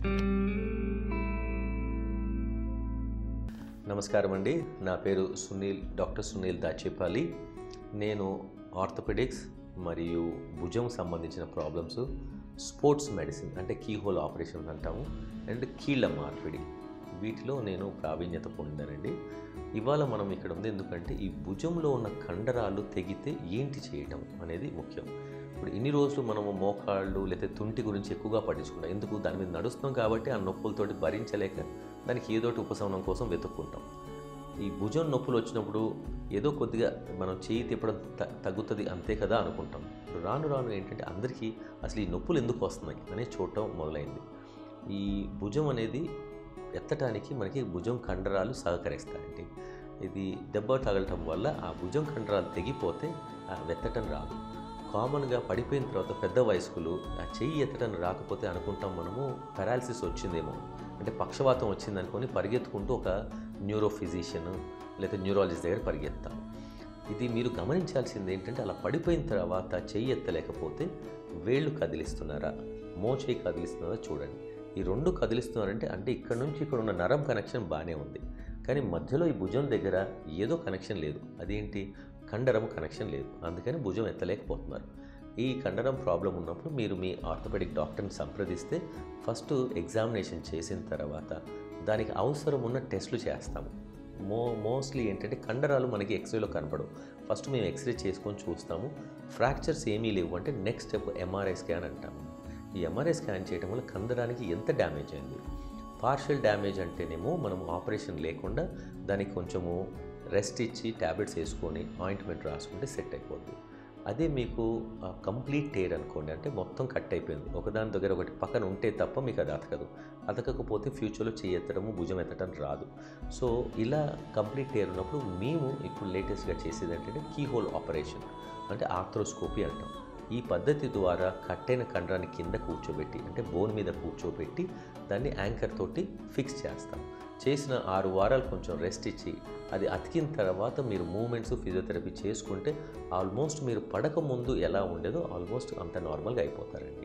నమస్కారం అండి నా పేరు సునీల్ డాక్టర్ సునీల్ దాచేపల్లి నేను ఆర్థోపెడిక్స్ మరియు భుజం సంబంధించిన ప్రాబ్లమ్స్ స్పోర్ట్స్ మెడిసిన్ అంటే కీ హోల్ ఆపరేషన్ అంటాము అండ్ కీళ్ళ మార్పిడి వీటిలో నేను ప్రావీణ్యత పొందానండి ఇవాళ మనం ఇక్కడ ఉంది ఎందుకంటే ఈ భుజంలో ఉన్న కండరాలు తెగితే ఏంటి చేయటం అనేది ముఖ్యం ఇప్పుడు ఇన్ని రోజులు మనము మోకాళ్ళు లేదా తుంటి గురించి ఎక్కువగా పట్టించుకుంటాం ఎందుకు దాని మీద నడుస్తున్నాం కాబట్టి ఆ నొప్పులతోటి భరించలేక దానికి ఏదోటి ఉపశమనం కోసం వెతుక్కుంటాం ఈ భుజం నొప్పులు వచ్చినప్పుడు ఏదో కొద్దిగా మనం చేయి తిప్పడం త- తగ్గుతుంది అంతే కదా అనుకుంటాం ఇప్పుడు రాను రాను ఏంటంటే అందరికీ అసలు ఈ నొప్పులు ఎందుకు వస్తున్నాయి అనేది చూడటం మొదలైంది ఈ భుజం అనేది ఎత్తటానికి మనకి భుజం కండరాలు సహకరిస్తాయండి ఇది దెబ్బ తగలటం వల్ల ఆ భుజం కండరాలు తెగిపోతే ఆ వెత్తటం రాదు కామన్గా పడిపోయిన తర్వాత పెద్ద వయస్కులు ఆ చెయ్యి ఎత్తడం రాకపోతే అనుకుంటాం మనము పారాలసిస్ వచ్చిందేమో అంటే పక్షవాతం వచ్చిందనుకొని పరిగెత్తుకుంటూ ఒక న్యూరో ఫిజిషియన్ లేదా న్యూరాలజిస్ట్ దగ్గర పరిగెత్తాం ఇది మీరు గమనించాల్సింది ఏంటంటే అలా పడిపోయిన తర్వాత చెయ్యి ఎత్తలేకపోతే వేళ్ళు కదిలిస్తున్నారా మోచేయి కదిలిస్తున్నారా చూడండి ఈ రెండు కదిలిస్తున్నారంటే అంటే ఇక్కడ నుంచి ఇక్కడ ఉన్న నరం కనెక్షన్ బాగానే ఉంది కానీ మధ్యలో ఈ భుజం దగ్గర ఏదో కనెక్షన్ లేదు అదేంటి కండరం కనెక్షన్ లేదు అందుకని భుజం ఎత్తలేకపోతున్నారు ఈ కండరం ప్రాబ్లం ఉన్నప్పుడు మీరు మీ ఆర్థోపెడిక్ డాక్టర్ని సంప్రదిస్తే ఫస్ట్ ఎగ్జామినేషన్ చేసిన తర్వాత దానికి అవసరం ఉన్న టెస్టులు చేస్తాము మో మోస్ట్లీ ఏంటంటే కండరాలు మనకి ఎక్స్రేలో కనపడవు ఫస్ట్ మేము ఎక్స్రే చేసుకొని చూస్తాము ఫ్రాక్చర్స్ ఏమీ లేవు అంటే నెక్స్ట్ స్టెప్ ఎంఆర్ఐ స్కాన్ అంటాము ఈ ఎంఆర్ఐ స్కాన్ చేయడం వల్ల కండరానికి ఎంత డ్యామేజ్ అయింది పార్షియల్ డ్యామేజ్ అంటేనేమో మనం ఆపరేషన్ లేకుండా దానికి కొంచెము రెస్ట్ ఇచ్చి ట్యాబ్లెట్స్ వేసుకొని ఆయింట్మెంట్ రాసుకుంటే సెట్ అయిపోద్ది అదే మీకు కంప్లీట్ టేర్ అనుకోండి అంటే మొత్తం కట్ అయిపోయింది ఒకదాని దగ్గర ఒకటి పక్కన ఉంటే తప్ప మీకు అది అతకదు అతకకపోతే ఫ్యూచర్లో చేయి ఎత్తడము భుజం ఎత్తడం రాదు సో ఇలా కంప్లీట్ టేర్ ఉన్నప్పుడు మేము ఇప్పుడు లేటెస్ట్గా చేసేది ఏంటంటే కీ హోల్ ఆపరేషన్ అంటే ఆర్థ్రోస్కోపీ అంటాం ఈ పద్ధతి ద్వారా కట్టైన కండరాన్ని కింద కూర్చోబెట్టి అంటే బోన్ మీద కూర్చోబెట్టి దాన్ని యాంకర్ తోటి ఫిక్స్ చేస్తాం చేసిన ఆరు వారాలు కొంచెం రెస్ట్ ఇచ్చి అది అతికిన తర్వాత మీరు మూమెంట్స్ ఫిజియోథెరపీ చేసుకుంటే ఆల్మోస్ట్ మీరు పడక ముందు ఎలా ఉండేదో ఆల్మోస్ట్ అంత నార్మల్గా అయిపోతారండి